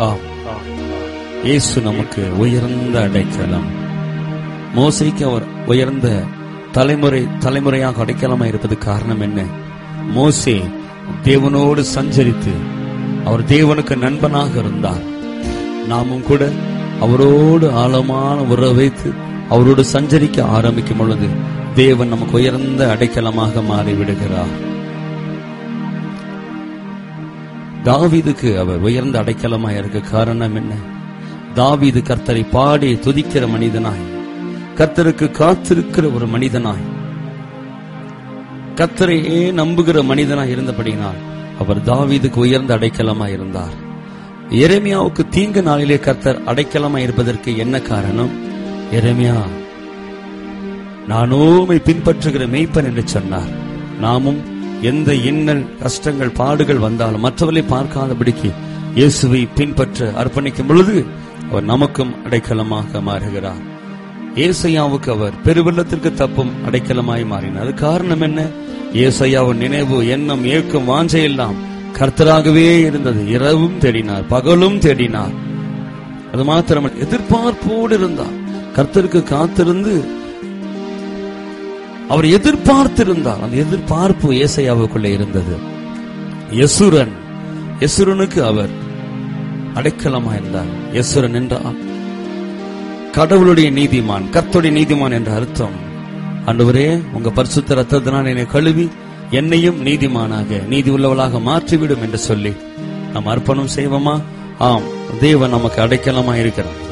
ஆம் இயேசு நமக்கு உயர்ந்த அடைக்கலம் மோசைக்கு அவர் உயர்ந்த தலைமுறை தலைமுறையாக அடைக்கலமா இருப்பது காரணம் என்ன மோசே தேவனோடு சஞ்சரித்து அவர் தேவனுக்கு நண்பனாக இருந்தார் நாமும் கூட அவரோடு ஆழமான உறவை வைத்து அவரோடு சஞ்சரிக்க ஆரம்பிக்கும் பொழுது தேவன் நமக்கு உயர்ந்த அடைக்கலமாக மாறிவிடுகிறார் தாவீதுக்கு அவர் உயர்ந்த அடைக்கலமாய் இருக்க காரணம் என்ன தாவீது கர்த்தரை பாடி துதிக்கிற மனிதனாய் கர்த்தருக்கு காத்திருக்கிற ஒரு மனிதனாய் கர்த்தரையே நம்புகிற மனிதனாய் இருந்தபடியினால் அவர் தாவீதுக்கு உயர்ந்த அடைக்கலமாய் இருந்தார் எரேமியாவுக்கு தீங்கு நாளிலே கர்த்தர் அடைக்கலமாய் இருப்பதற்கு என்ன காரணம் எரேமியா நானோமை பின்பற்றுகிற மெய்ப்பன் என்று சொன்னார் நாமும் எந்த இன்னல் கஷ்டங்கள் பாடுகள் வந்தாலும் மற்றவர்களை பார்க்காதபடிக்கு இயேசுவை பின்பற்ற அர்ப்பணிக்கும் பொழுது அவர் நமக்கும் அடைக்கலமாக மாறுகிறார் ஏசையாவுக்கு அவர் பெருவெள்ளத்திற்கு தப்பும் அடைக்கலமாய் மாறினார் அது காரணம் என்ன ஏசையாவின் நினைவு எண்ணம் ஏக்கம் வாஞ்சை எல்லாம் கர்த்தராகவே இருந்தது இரவும் தேடினார் பகலும் தேடினார் அது மாத்திரமல்ல எதிர்பார்ப்போடு இருந்தார் கர்த்தருக்கு காத்திருந்து அவர் எதிர்பார்த்திருந்தார் அந்த எதிர்பார்ப்பு ஏசையாவுக்குள்ளே இருந்தது யசுரன் யசுரனுக்கு அவர் அடைக்கலமா இருந்தார் யசுரன் என்றால் கடவுளுடைய நீதிமான் கர்த்தருடைய நீதிமான் என்ற அர்த்தம் ஆண்டவரே உங்க பரிசுத்த ரத்தத்தினால் என்னை கழுவி என்னையும் நீதிமானாக நீதி உள்ளவளாக மாற்றிவிடும் என்று சொல்லி நாம் அர்ப்பணம் செய்வோமா ஆம் தேவன் நமக்கு அடைக்கலமா இருக்கிறார்